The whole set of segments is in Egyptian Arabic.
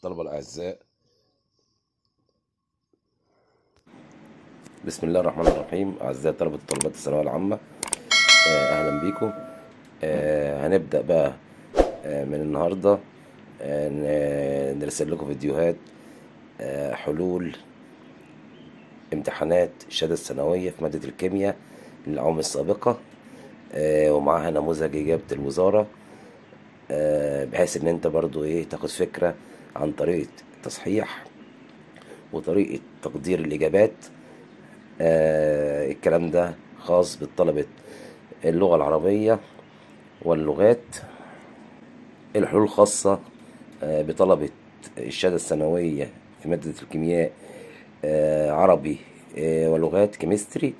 الطلبة الأعزاء بسم الله الرحمن الرحيم أعزائي طلبة وطالبات الثانوية العامة آه، أهلا بيكم آه، هنبدأ بقى آه، من النهاردة آه، ن- نرسل لكم فيديوهات آه، حلول امتحانات الشهادة الثانوية في مادة الكيمياء للأعوام السابقة آه، ومعاها نموذج إجابة الوزارة آه، بحيث ان انت برضو ايه تاخد فكرة عن طريقة التصحيح وطريقة تقدير الاجابات آه، الكلام ده خاص بالطلبة اللغة العربية واللغات الحلول خاصة آه، بطلبة الشهادة الثانوية في مادة الكيمياء آه، عربي آه، ولغات كيمستري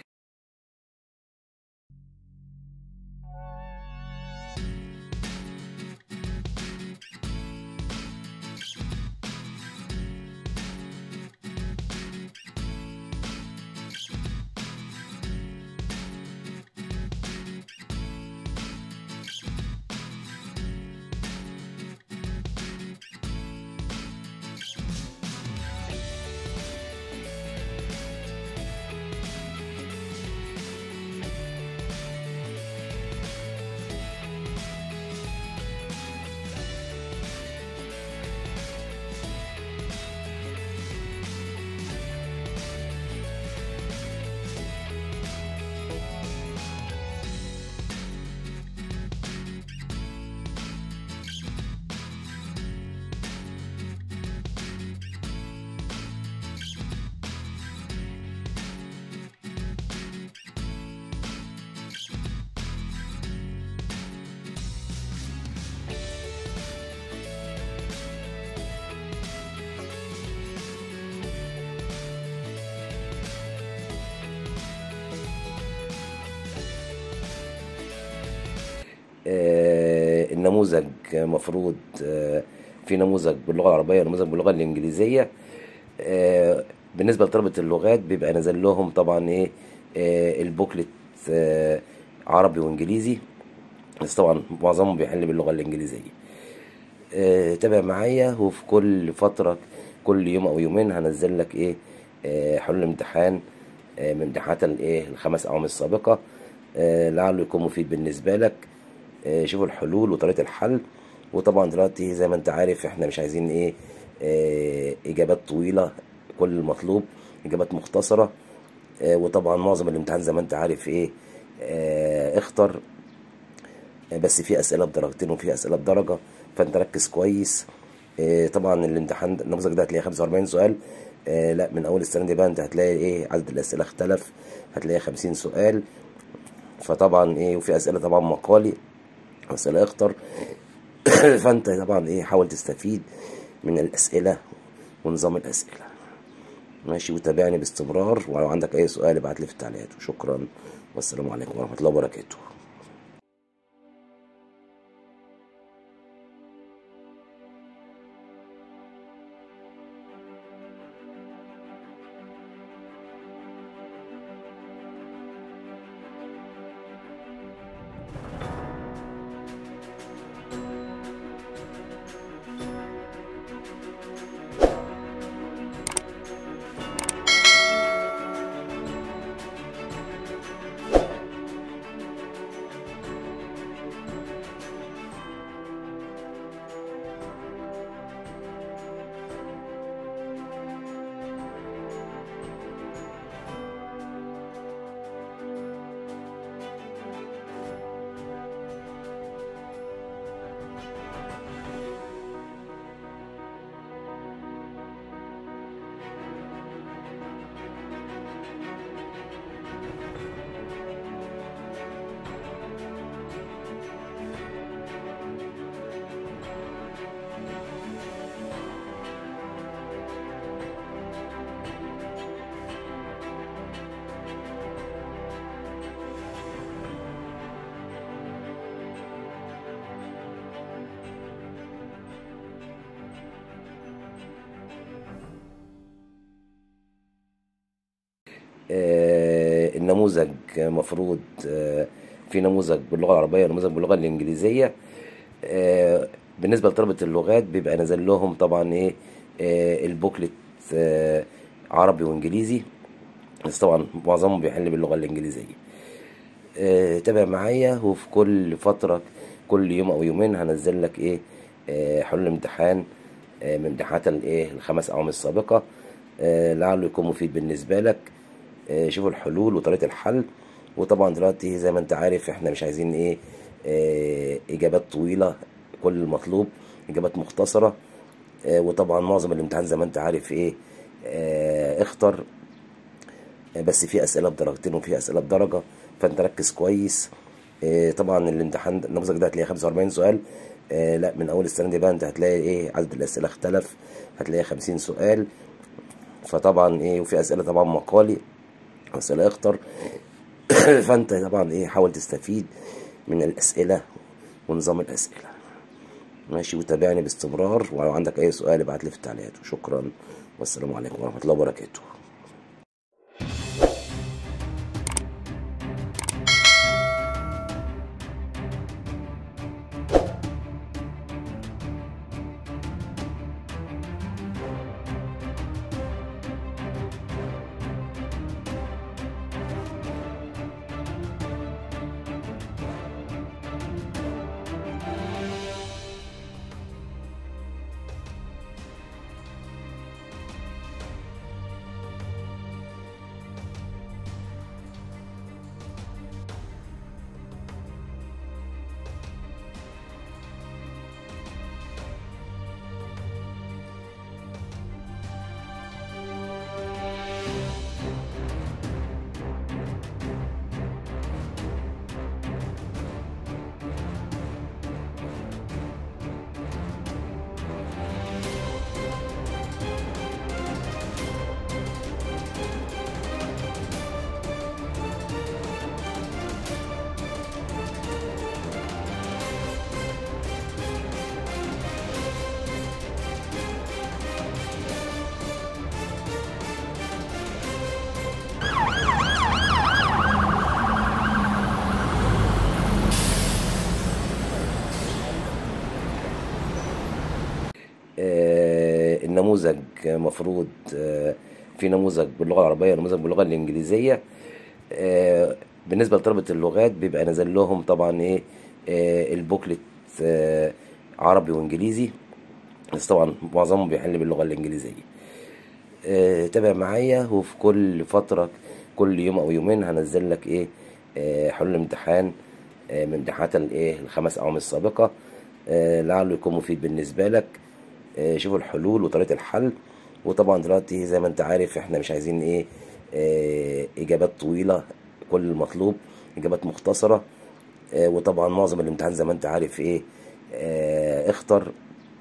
آه، النموذج مفروض آه، في نموذج باللغة العربية ونموذج باللغة الإنجليزية آه، بالنسبة لطلبة اللغات بيبقى نازل لهم طبعا إيه آه، البوكلت آه، عربي وإنجليزي بس طبعا معظمهم بيحل باللغة الإنجليزية آه، تابع معايا وفي كل فترة كل يوم أو يومين هنزل لك إيه آه، حلول امتحان آه، من امتحانات الإيه الخمس أعوام السابقة آه، لعله يكون مفيد بالنسبة لك آه، شوفوا الحلول وطريقة الحل وطبعا دلوقتي زي ما انت عارف احنا مش عايزين ايه آه، اجابات طويلة كل المطلوب اجابات مختصرة آه، وطبعا معظم الامتحان زي ما انت عارف ايه آه، اختر آه، بس في اسئلة بدرجتين وفي اسئلة بدرجة فانت ركز كويس آه، طبعا الامتحان ده- النموذج ده هتلاقيه 45 سؤال آه، لا من اول السنة دي بقى انت هتلاقي ايه عدد الاسئلة اختلف هتلاقي 50 سؤال فطبعا ايه وفي اسئلة طبعا مقالي اسئلة اختر فانت طبعا ايه حاول تستفيد من الاسئله ونظام الاسئله ماشي وتابعني باستمرار ولو عندك اي سؤال ابعت لي في التعليقات وشكرا والسلام عليكم ورحمه الله وبركاته آه، النموذج مفروض آه، في نموذج باللغة العربية ونموذج باللغة الإنجليزية آه، بالنسبة لطلبة اللغات بيبقى نازل لهم طبعا ايه آه، البوكلت آه، عربي وانجليزي بس طبعا معظمهم بيحل باللغة الانجليزية آه، تابع معايا وفي كل فترة كل يوم او يومين هنزل لك ايه آه، حلول امتحان آه، من امتحانات الايه الخمس اعوام السابقة آه، لعله يكون مفيد بالنسبة لك آه، شوفوا الحلول وطريقة الحل وطبعا دلوقتي زي ما انت عارف احنا مش عايزين ايه آه، اجابات طويلة كل المطلوب اجابات مختصرة آه، وطبعا معظم الامتحان زي ما انت عارف ايه آه، اختر آه، بس في اسئله بدرجتين وفي اسئله بدرجه فانت ركز كويس آه، طبعا الامتحان النموذج ده هتلاقيه 45 سؤال آه، لا من اول السنه دي بقى انت هتلاقي ايه عدد الاسئله اختلف هتلاقي 50 سؤال فطبعا ايه وفي اسئله طبعا مقالي اسئله اختر فانت طبعا ايه حاول تستفيد من الاسئله ونظام الاسئله ماشي وتابعني باستمرار ولو عندك اي سؤال ابعت لي في التعليقات وشكرا والسلام عليكم ورحمه الله وبركاته آه، النموذج مفروض آه، في نموذج باللغة العربية ونموذج باللغة الإنجليزية آه، بالنسبة لطلبة اللغات بيبقى نازل لهم طبعا ايه آه، البوكلت آه، عربي وانجليزي بس طبعا معظمهم بيحل باللغة الإنجليزية آه، تابع معايا وفي كل فترة كل يوم او يومين هنزل لك ايه آه، حلول امتحان آه، من امتحانات الايه الخمس اعوام السابقة آه، لعله يكون مفيد بالنسبة لك آه، شوفوا الحلول وطريقة الحل وطبعا دلوقتي زي ما انت عارف احنا مش عايزين ايه آه، اجابات طويلة كل المطلوب اجابات مختصرة آه، وطبعا معظم الامتحان زي ما انت عارف ايه آه، اختر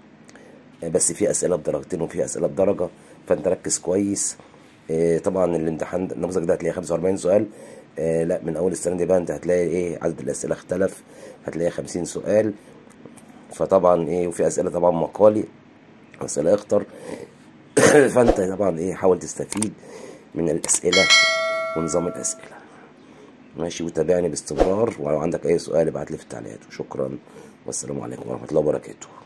بس في اسئله بدرجتين وفي اسئله بدرجه فانت ركز كويس آه، طبعا الامتحان النموذج ده هتلاقيه 45 سؤال آه، لا من اول السنه دي بقى انت هتلاقي ايه عدد الاسئله اختلف هتلاقي 50 سؤال فطبعا ايه وفي اسئله طبعا مقالي اسئله اختر فانت طبعا ايه حاول تستفيد من الاسئله ونظام الاسئله ماشي وتابعني باستمرار ولو عندك اي سؤال ابعت لي في التعليقات وشكرا والسلام عليكم ورحمه الله وبركاته